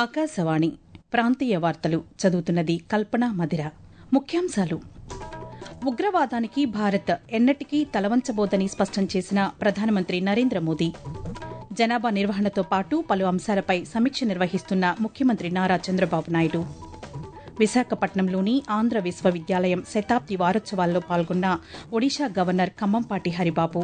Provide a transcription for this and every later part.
ఆకాశవాణి ప్రాంతీయ వార్తలు చదువుతున్నది కల్పన మధిర ముఖ్యాంశాలు ఉగ్రవాదానికి భారత్ ఎన్నటికీ తలవంచబోదని స్పష్టం చేసిన ప్రధానమంత్రి నరేంద్ర మోదీ జనాభా నిర్వహణతో పాటు పలు అంశాలపై సమీక్ష నిర్వహిస్తున్న ముఖ్యమంత్రి నారా చంద్రబాబు నాయుడు విశాఖపట్నంలోని ఆంధ్ర విశ్వవిద్యాలయం శతాబ్ది వారోత్సవాల్లో పాల్గొన్న ఒడిషా గవర్నర్ ఖమ్మంపాటి హరిబాబు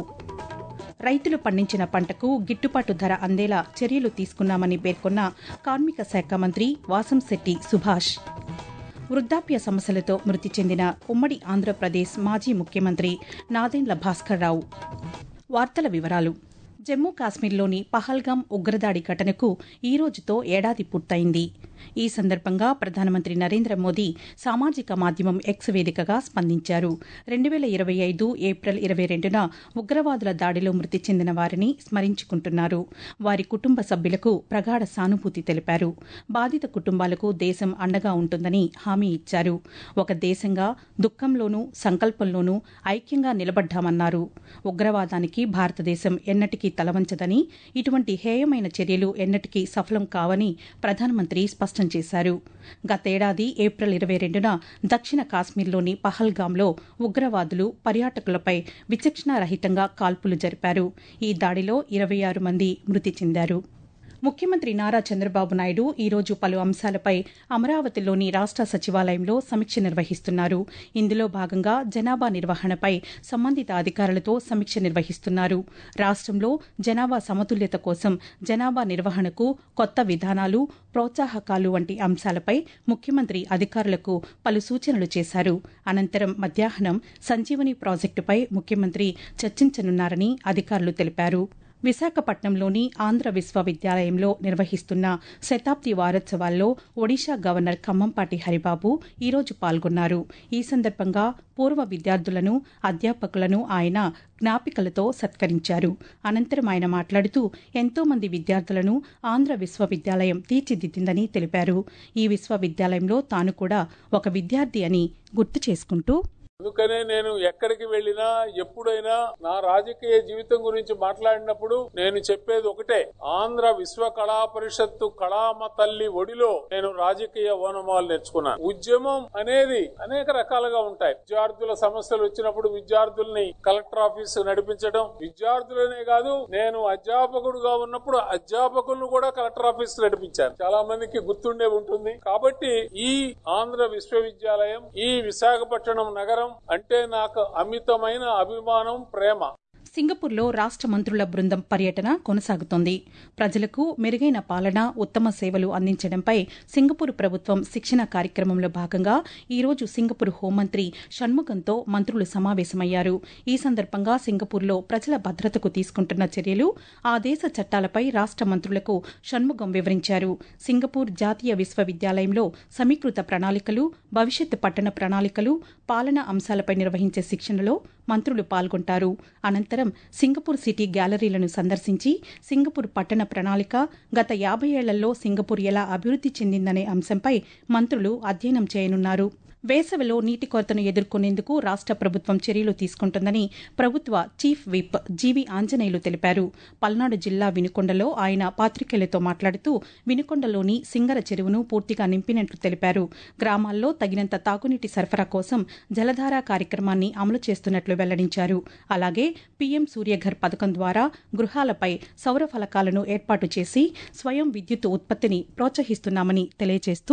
రైతులు పండించిన పంటకు గిట్టుబాటు ధర అందేలా చర్యలు తీసుకున్నామని పేర్కొన్న కార్మిక శాఖ మంత్రి వాసంశెట్టి సుభాష్ వృద్ధాప్య సమస్యలతో మృతి చెందిన ఉమ్మడి ఆంధ్రప్రదేశ్ మాజీ ముఖ్యమంత్రి నాదెండ్ల భాస్కర్రావు వార్తల వివరాలు జమ్మూ కాశ్మీర్లోని పహల్గాం ఉగ్రదాడి ఘటనకు ఈ రోజుతో ఏడాది పూర్తయింది ఈ సందర్భంగా ప్రధానమంత్రి నరేంద్ర మోదీ సామాజిక మాధ్యమం ఎక్స్ వేదికగా స్పందించారు రెండు వేల ఇరవై ఐదు ఏప్రిల్ ఇరవై రెండున ఉగ్రవాదుల దాడిలో మృతి చెందిన వారిని స్మరించుకుంటున్నారు వారి కుటుంబ సభ్యులకు ప్రగాఢ సానుభూతి తెలిపారు బాధిత కుటుంబాలకు దేశం అండగా ఉంటుందని హామీ ఇచ్చారు ఒక దేశంగా దుఃఖంలోనూ సంకల్పంలోనూ ఐక్యంగా నిలబడ్డామన్నారు ఉగ్రవాదానికి భారతదేశం ఎన్నటికీ తలవంచదని ఇటువంటి హేయమైన చర్యలు ఎన్నటికీ సఫలం కావని ప్రధానమంత్రి స్పష్టం చేశారు గతేడాది ఏప్రిల్ ఇరవై రెండున దక్షిణ కాశ్మీర్లోని పహల్గాంలో ఉగ్రవాదులు పర్యాటకులపై విచక్షణారహితంగా కాల్పులు జరిపారు ఈ దాడిలో ఇరవై ఆరు మంది మృతి చెందారు ముఖ్యమంత్రి నారా చంద్రబాబు నాయుడు ఈరోజు పలు అంశాలపై అమరావతిలోని రాష్ట సచివాలయంలో సమీక్ష నిర్వహిస్తున్నారు ఇందులో భాగంగా జనాభా నిర్వహణపై సంబంధిత అధికారులతో సమీక్ష నిర్వహిస్తున్నారు రాష్టంలో జనాభా సమతుల్యత కోసం జనాభా నిర్వహణకు కొత్త విధానాలు ప్రోత్సాహకాలు వంటి అంశాలపై ముఖ్యమంత్రి అధికారులకు పలు సూచనలు చేశారు అనంతరం మధ్యాహ్నం సంజీవని ప్రాజెక్టుపై ముఖ్యమంత్రి చర్చించనున్నారని అధికారులు తెలిపారు విశాఖపట్నంలోని ఆంధ్ర విశ్వవిద్యాలయంలో నిర్వహిస్తున్న శతాబ్ది వారోత్సవాల్లో ఒడిషా గవర్నర్ ఖమ్మంపాటి హరిబాబు ఈరోజు పాల్గొన్నారు ఈ సందర్భంగా పూర్వ విద్యార్థులను అధ్యాపకులను ఆయన జ్ఞాపికలతో సత్కరించారు అనంతరం ఆయన మాట్లాడుతూ ఎంతో మంది విద్యార్థులను ఆంధ్ర విశ్వవిద్యాలయం తీర్చిదిద్దిందని తెలిపారు ఈ విశ్వవిద్యాలయంలో తాను కూడా ఒక విద్యార్థి అని గుర్తు చేసుకుంటూ అందుకనే నేను ఎక్కడికి వెళ్ళినా ఎప్పుడైనా నా రాజకీయ జీవితం గురించి మాట్లాడినప్పుడు నేను చెప్పేది ఒకటే ఆంధ్ర విశ్వ కళా పరిషత్తు కళామ తల్లి ఒడిలో నేను రాజకీయ ఓనమాలు నేర్చుకున్నాను ఉద్యమం అనేది అనేక రకాలుగా ఉంటాయి విద్యార్థుల సమస్యలు వచ్చినప్పుడు విద్యార్థుల్ని కలెక్టర్ ఆఫీస్ నడిపించడం విద్యార్థులనే కాదు నేను అధ్యాపకుడుగా ఉన్నప్పుడు అధ్యాపకులను కూడా కలెక్టర్ ఆఫీస్ నడిపించాను చాలా మందికి గుర్తుండే ఉంటుంది కాబట్టి ఈ ఆంధ్ర విశ్వవిద్యాలయం ఈ విశాఖపట్నం నగరం అంటే నాకు అమితమైన అభిమానం ప్రేమ సింగపూర్లో రాష్ట మంత్రుల బృందం పర్యటన కొనసాగుతోంది ప్రజలకు మెరుగైన పాలన ఉత్తమ సేవలు అందించడంపై సింగపూర్ ప్రభుత్వం శిక్షణ కార్యక్రమంలో భాగంగా ఈరోజు సింగపూర్ హోంమంత్రి షణ్ముగంతో మంత్రులు సమావేశమయ్యారు ఈ సందర్భంగా సింగపూర్లో ప్రజల భద్రతకు తీసుకుంటున్న చర్యలు ఆ దేశ చట్టాలపై రాష్ట మంత్రులకు షణ్ముగం వివరించారు సింగపూర్ జాతీయ విశ్వవిద్యాలయంలో సమీకృత ప్రణాళికలు భవిష్యత్ పట్టణ ప్రణాళికలు పాలనా అంశాలపై నిర్వహించే శిక్షణలో మంత్రులు పాల్గొంటారు అనంతరం సింగపూర్ సిటీ గ్యాలరీలను సందర్శించి సింగపూర్ పట్టణ ప్రణాళిక గత యాభై ఏళ్లలో సింగపూర్ ఎలా అభివృద్ది చెందిందనే అంశంపై మంత్రులు అధ్యయనం చేయనున్నారు వేసవిలో నీటి కొరతను ఎదుర్కొనేందుకు రాష్ట ప్రభుత్వం చర్యలు తీసుకుంటుందని ప్రభుత్వ చీఫ్ విప్ జీవి ఆంజనేయులు తెలిపారు పల్నాడు జిల్లా వినుకొండలో ఆయన పాతికేయులతో మాట్లాడుతూ వినుకొండలోని సింగర చెరువును పూర్తిగా నింపినట్లు తెలిపారు గ్రామాల్లో తగినంత తాగునీటి సరఫరా కోసం జలధార కార్యక్రమాన్ని అమలు చేస్తున్నట్లు వెల్లడించారు అలాగే పీఎం సూర్యఘర్ పథకం ద్వారా గృహాలపై సౌర ఫలకాలను ఏర్పాటు చేసి స్వయం విద్యుత్ ఉత్పత్తిని ప్రోత్సహిస్తున్నామని తెలియజేస్తూ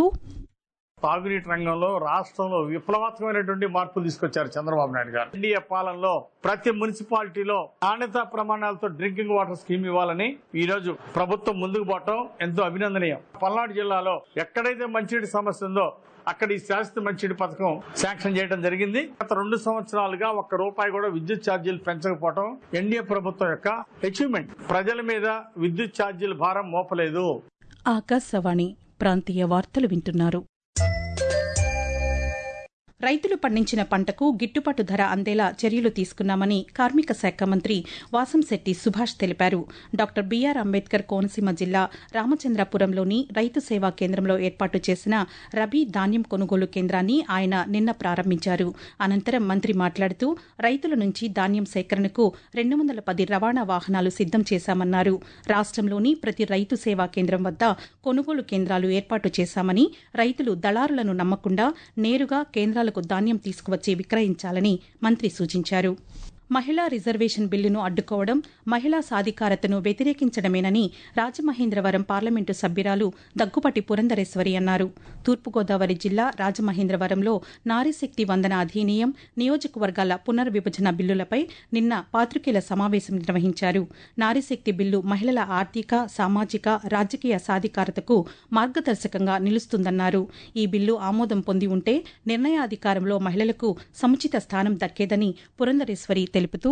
తాగునీటి రంగంలో రాష్ట్రంలో విప్లవాత్మకమైనటువంటి మార్పులు తీసుకొచ్చారు చంద్రబాబు నాయుడు గారు ఎన్డీఏ పాలనలో ప్రతి మున్సిపాలిటీలో నాణ్యతా ప్రమాణాలతో డ్రింకింగ్ వాటర్ స్కీమ్ ఇవ్వాలని ఈ రోజు ప్రభుత్వం ముందుకు పోవటం ఎంతో అభినందనీయం పల్నాడు జిల్లాలో ఎక్కడైతే మంచినీటి సమస్య ఉందో అక్కడ ఈ శాశ్వత మంచినీటి పథకం శాంక్షన్ చేయడం జరిగింది గత రెండు సంవత్సరాలుగా ఒక్క రూపాయి కూడా విద్యుత్ ఛార్జీలు పెంచకపోవడం ఎన్డీఏ ప్రభుత్వం యొక్క అచీవ్మెంట్ ప్రజల మీద విద్యుత్ ఛార్జీల భారం మోపలేదు ఆకాశవాణి ప్రాంతీయ వార్తలు వింటున్నారు రైతులు పండించిన పంటకు గిట్టుబాటు ధర అందేలా చర్యలు తీసుకున్నామని కార్మిక శాఖ మంత్రి వాసంశెట్టి సుభాష్ తెలిపారు డాక్టర్ బీఆర్ అంబేద్కర్ కోనసీమ జిల్లా రామచంద్రపురంలోని రైతు సేవా కేంద్రంలో ఏర్పాటు చేసిన రబీ ధాన్యం కొనుగోలు కేంద్రాన్ని ఆయన నిన్న ప్రారంభించారు అనంతరం మంత్రి మాట్లాడుతూ రైతుల నుంచి ధాన్యం సేకరణకు రెండు వందల పది రవాణా వాహనాలు సిద్దం చేశామన్నారు రాష్టంలోని ప్రతి రైతు సేవా కేంద్రం వద్ద కొనుగోలు కేంద్రాలు ఏర్పాటు చేశామని రైతులు దళారులను నమ్మకుండా నేరుగా కేంద్రాలకు ధాన్యం తీసుకువచ్చి విక్రయించాలని మంత్రి సూచించారు మహిళా రిజర్వేషన్ బిల్లును అడ్డుకోవడం మహిళా సాధికారతను వ్యతిరేకించడమేనని రాజమహేంద్రవరం పార్లమెంటు సభ్యురాలు దగ్గుపటి పురంధరేశ్వరి అన్నారు తూర్పుగోదావరి జిల్లా రాజమహేంద్రవరంలో నారీశక్తి వందన అధీనియం నియోజకవర్గాల పునర్విభజన బిల్లులపై నిన్న పాత్రికేయుల సమావేశం నిర్వహించారు నారీశక్తి బిల్లు మహిళల ఆర్థిక సామాజిక రాజకీయ సాధికారతకు మార్గదర్శకంగా నిలుస్తుందన్నారు ఈ బిల్లు ఆమోదం పొంది ఉంటే నిర్ణయాధికారంలో మహిళలకు సముచిత స్థానం దక్కేదని పురంధరేశ్వరి తెలుపుతూ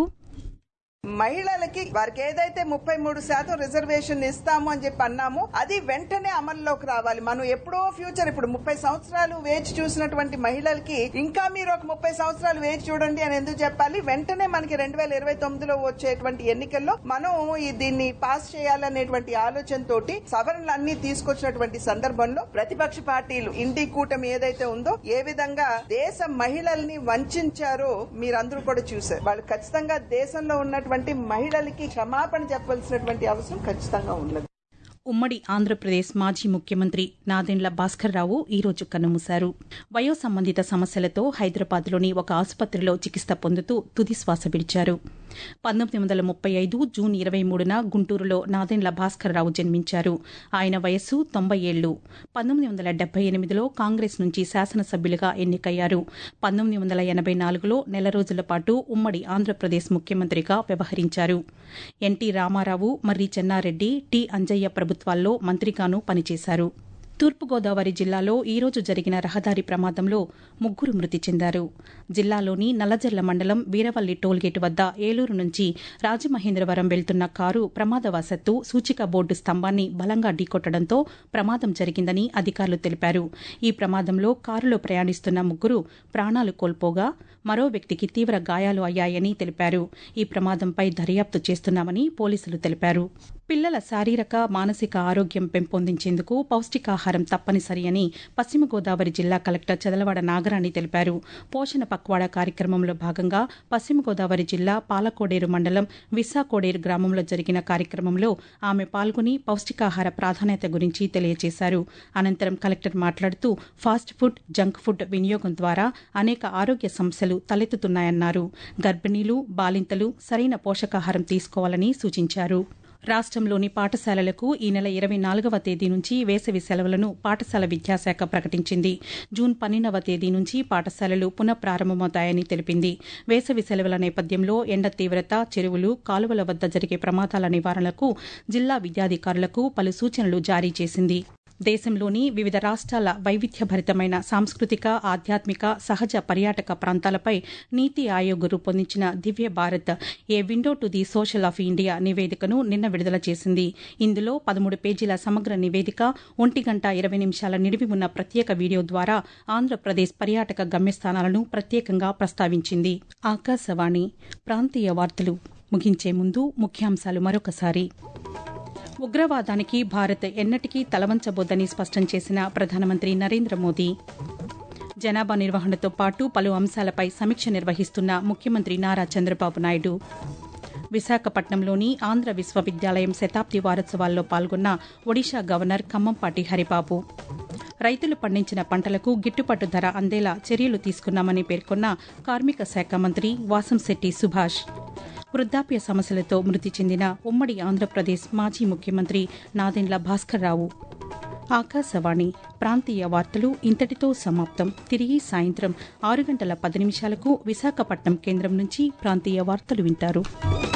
మహిళలకి వారికి ఏదైతే ముప్పై మూడు శాతం రిజర్వేషన్ ఇస్తాము అని చెప్పి అన్నామో అది వెంటనే అమల్లోకి రావాలి మనం ఎప్పుడో ఫ్యూచర్ ఇప్పుడు ముప్పై సంవత్సరాలు వేచి చూసినటువంటి మహిళలకి ఇంకా మీరు ఒక ముప్పై సంవత్సరాలు వేచి చూడండి అని ఎందుకు చెప్పాలి వెంటనే మనకి రెండు వేల ఇరవై తొమ్మిదిలో వచ్చేటువంటి ఎన్నికల్లో మనం ఈ దీన్ని పాస్ చేయాలనేటువంటి ఆలోచన తోటి సవరణలు అన్ని తీసుకొచ్చినటువంటి సందర్భంలో ప్రతిపక్ష పార్టీలు ఇండి కూటమి ఏదైతే ఉందో ఏ విధంగా దేశ మహిళల్ని వంచారో మీరందరూ కూడా చూశారు వాళ్ళు ఖచ్చితంగా దేశంలో ఉన్నటువంటి మహిళలకి క్షమాపణ చెప్పాల్సినటువంటి అవసరం ఖచ్చితంగా ఉండదు ఉమ్మడి ఆంధ్రప్రదేశ్ మాజీ ముఖ్యమంత్రి నాదెండ్ల భాస్కర్రావు ఈరోజు కన్నుమూశారు వయో సంబంధిత సమస్యలతో హైదరాబాద్లోని ఒక ఆసుపత్రిలో చికిత్స పొందుతూ తుది శ్వాస విడిచారు పంతొమ్మిది వందల ముప్పై ఐదు జూన్ ఇరవై మూడున గుంటూరులో నాదెండ్ల భాస్కర్రావు జన్మించారు ఆయన వయస్సు తొంభై ఏళ్లు పంతొమ్మిది వందల డెబ్బై ఎనిమిదిలో కాంగ్రెస్ నుంచి శాసనసభ్యులుగా ఎన్నికయ్యారు పంతొమ్మిది వందల ఎనభై నాలుగులో నెల రోజుల పాటు ఉమ్మడి ఆంధ్రప్రదేశ్ ముఖ్యమంత్రిగా వ్యవహరించారు ఎన్టీ రామారావు మర్రి చెన్నారెడ్డి టి అంజయ్య ప్రభుత్వాల్లో మంత్రిగానూ పనిచేశారు తూర్పుగోదావరి జిల్లాలో ఈరోజు జరిగిన రహదారి ప్రమాదంలో ముగ్గురు మృతి చెందారు జిల్లాలోని నల్లజర్ల మండలం వీరవల్లి టోల్గేట్ వద్ద ఏలూరు నుంచి రాజమహేంద్రవరం వెళ్తున్న కారు ప్రమాదవశత్తు సూచిక బోర్డు స్తంభాన్ని బలంగా ఢీకొట్టడంతో ప్రమాదం జరిగిందని అధికారులు తెలిపారు ఈ ప్రమాదంలో కారులో ప్రయాణిస్తున్న ముగ్గురు ప్రాణాలు కోల్పోగా మరో వ్యక్తికి తీవ్ర గాయాలు అయ్యాయని తెలిపారు ఈ ప్రమాదంపై దర్యాప్తు చేస్తున్నామని పోలీసులు తెలిపారు పిల్లల శారీరక మానసిక ఆరోగ్యం పెంపొందించేందుకు పౌష్టికాహారం తప్పనిసరి అని పశ్చిమ గోదావరి జిల్లా కలెక్టర్ చదలవాడ నాగరాణి తెలిపారు పోషణ పక్వాడ కార్యక్రమంలో భాగంగా పశ్చిమ గోదావరి జిల్లా పాలకోడేరు మండలం విస్సాకోడేరు గ్రామంలో జరిగిన కార్యక్రమంలో ఆమె పాల్గొని పౌష్టికాహార ప్రాధాన్యత గురించి తెలియజేశారు అనంతరం కలెక్టర్ మాట్లాడుతూ ఫాస్ట్ ఫుడ్ జంక్ ఫుడ్ వినియోగం ద్వారా అనేక ఆరోగ్య సమస్యలు తలెత్తుతున్నాయన్నారు గర్భిణీలు బాలింతలు సరైన పోషకాహారం తీసుకోవాలని సూచించారు రాష్ట్రంలోని పాఠశాలలకు ఈ నెల ఇరవై నాలుగవ తేదీ నుంచి వేసవి సెలవులను పాఠశాల విద్యాశాఖ ప్రకటించింది జూన్ పన్నెండవ తేదీ నుంచి పాఠశాలలు పునఃప్రారంభమవుతాయని తెలిపింది వేసవి సెలవుల నేపథ్యంలో ఎండ తీవ్రత చెరువులు కాలువల వద్ద జరిగే ప్రమాదాల నివారణకు జిల్లా విద్యాధికారులకు పలు సూచనలు జారీ చేసింది దేశంలోని వివిధ రాష్ట్రాల వైవిధ్యభరితమైన సాంస్కృతిక ఆధ్యాత్మిక సహజ పర్యాటక ప్రాంతాలపై నీతి ఆయోగ్ రూపొందించిన Divya Bharat a window to the social of India నివేదికను నిన్న విడుదల చేసింది ఇందులో పదమూడు పేజీల సమగ్ర నివేదిక ఒంటి గంట ఇరవై నిమిషాల నిడివి ఉన్న ప్రత్యేక వీడియో ద్వారా ఆంధ్రప్రదేశ్ పర్యాటక గమ్యస్థానాలను ప్రత్యేకంగా ప్రస్తావించింది ఆకాశవాణి ప్రాంతీయ వార్తలు ముగించే ముందు ముఖ్యాంశాలు మరొకసారి ఉగ్రవాదానికి భారత్ ఎన్నటికీ తలవంచబోదని స్పష్టం చేసిన ప్రధానమంత్రి నరేంద్ర మోదీ జనాభా నిర్వహణతో పాటు పలు అంశాలపై సమీక్ష నిర్వహిస్తున్న ముఖ్యమంత్రి నారా చంద్రబాబు నాయుడు విశాఖపట్నంలోని ఆంధ్ర విశ్వవిద్యాలయం శతాబ్ది వారోత్సవాల్లో పాల్గొన్న ఒడిషా గవర్నర్ ఖమ్మంపాటి హరిబాబు రైతులు పండించిన పంటలకు గిట్టుబాటు ధర అందేలా చర్యలు తీసుకున్నామని పేర్కొన్న కార్మిక శాఖ మంత్రి వాసంశెట్టి సుభాష్ వృద్ధాప్య సమస్యలతో మృతి చెందిన ఉమ్మడి ఆంధ్రప్రదేశ్ మాజీ ముఖ్యమంత్రి నాదెండ్ల భాస్కర్రావు ఆకాశవాణి ప్రాంతీయ వార్తలు ఇంతటితో సమాప్తం తిరిగి సాయంత్రం ఆరు గంటల పది నిమిషాలకు విశాఖపట్నం కేంద్రం నుంచి ప్రాంతీయ వార్తలు వింటారు